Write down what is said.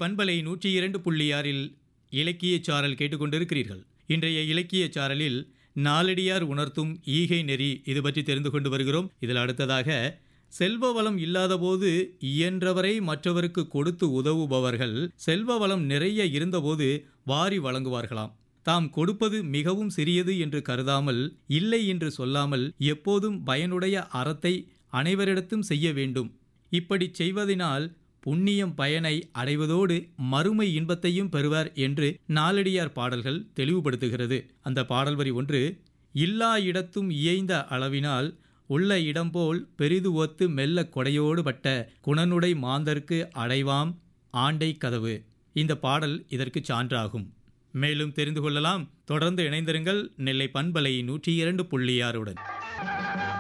பண்பலை நூற்றி இரண்டு புள்ளி ஆறில் இலக்கியச் சாரல் கேட்டுக்கொண்டிருக்கிறீர்கள் இன்றைய இலக்கியச் சாரலில் நாலடியார் உணர்த்தும் ஈகை நெறி இது பற்றி தெரிந்து கொண்டு வருகிறோம் இதில் அடுத்ததாக செல்வ வளம் இல்லாதபோது இயன்றவரை மற்றவருக்கு கொடுத்து உதவுபவர்கள் செல்வ வளம் நிறைய இருந்தபோது வாரி வழங்குவார்களாம் தாம் கொடுப்பது மிகவும் சிறியது என்று கருதாமல் இல்லை என்று சொல்லாமல் எப்போதும் பயனுடைய அறத்தை அனைவரிடத்தும் செய்ய வேண்டும் இப்படி செய்வதனால் புண்ணியம் பயனை அடைவதோடு மறுமை இன்பத்தையும் பெறுவார் என்று நாலடியார் பாடல்கள் தெளிவுபடுத்துகிறது அந்த பாடல் வரி ஒன்று இல்லா இடத்தும் இயைந்த அளவினால் உள்ள இடம்போல் பெரிது ஒத்து மெல்ல கொடையோடு பட்ட குணனுடை மாந்தர்க்கு அடைவாம் ஆண்டை கதவு இந்த பாடல் இதற்கு சான்றாகும் மேலும் தெரிந்து கொள்ளலாம் தொடர்ந்து இணைந்திருங்கள் நெல்லை பண்பலை நூற்றி இரண்டு புள்ளி ஆறுடன்